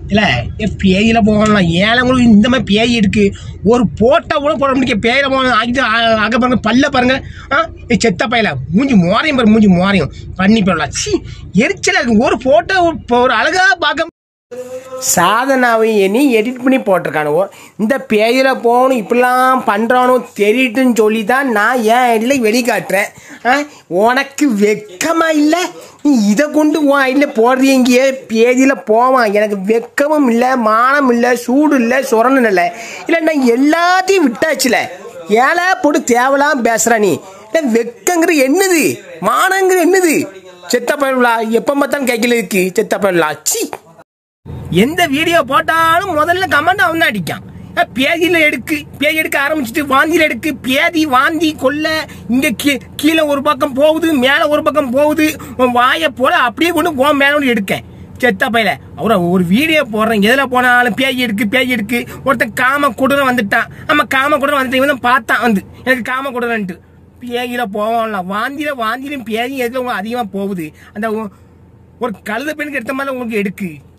இல்ல பேயில போகலாம் ஏழங்களும் இந்த மாதிரி பேய் இருக்கு ஒரு போட்டோ கூட போட முடிய பேயில போகணும் ஆகிட்டு அக பாருங்க பல்ல பாருங்க ஆ ஏய், செத்த பையல மூஞ்சி மோரையும் பாரு மூஞ்சி மோரையும் பண்ணி போடலாம் சி எரிச்சலா இருக்கு ஒரு போட்டோ ஒரு அழகா பார்க்க சாதனாவை எண்ணி எடிட் பண்ணி போட்டிருக்கானுவோ இந்த பேயில போகணும் இப்படிலாம் பண்ணுறானோ தெரியுதுன்னு சொல்லி தான் நான் என் ஐடியில் வெளிக்காட்டுறேன் ஆ உனக்கு வெக்கமா இல்லை நீ இதை கொண்டு உன் ஐடியில் போடுறீங்க பேதியில் போவான் எனக்கு வெக்கமும் இல்லை மானம் இல்லை சூடு இல்லை சுரணம் இல்லை இல்லை நான் எல்லாத்தையும் விட்டாச்சுல ஏழை போட்டு தேவலாம் பேசுற நீ இல்லை வெக்கங்கிற என்னது மானங்கிற என்னது செத்த பயலா எப்போ பார்த்தாலும் கைக்கில் இருக்கு செத்த பயலா சி எந்த வீடியோ போட்டாலும் முதல்ல கமெண்ட் அவன் தான் அடிக்கான் அஹ் பேதியில எடுக்கு பேய் எடுக்க ஆரம்பிச்சுட்டு வாந்தியில எடுக்கு பேதி வாந்தி கொல்ல இங்க கீ- கீழே ஒரு பக்கம் போகுது மேல ஒரு பக்கம் போகுது உன் வாயை போல அப்படியே கொண்டு போ மேல கொண்டு எடுக்கேன் செத்த பையல அவரை ஒரு வீடியோ போடுறேன் எதுல போனாலும் பேய் எடுக்கு பேய் எடுக்கு ஒருத்தன் காம குடுறம் வந்துட்டான் ஆமா காம குடுறம் வந்துட்டு இவன் தான் பார்த்தான் வந்து எனக்கு காம குடுறன்ட்டு பேயில போவான்ல வாந்தியில வாந்தியிலும் பேயும் எதுல உங்களுக்கு அதிகமா போகுது அந்த ஒ- ஒரு கழுத பெண்ணுக்கு எடுத்த மாதிரி உங்களுக்கு எடுக்கு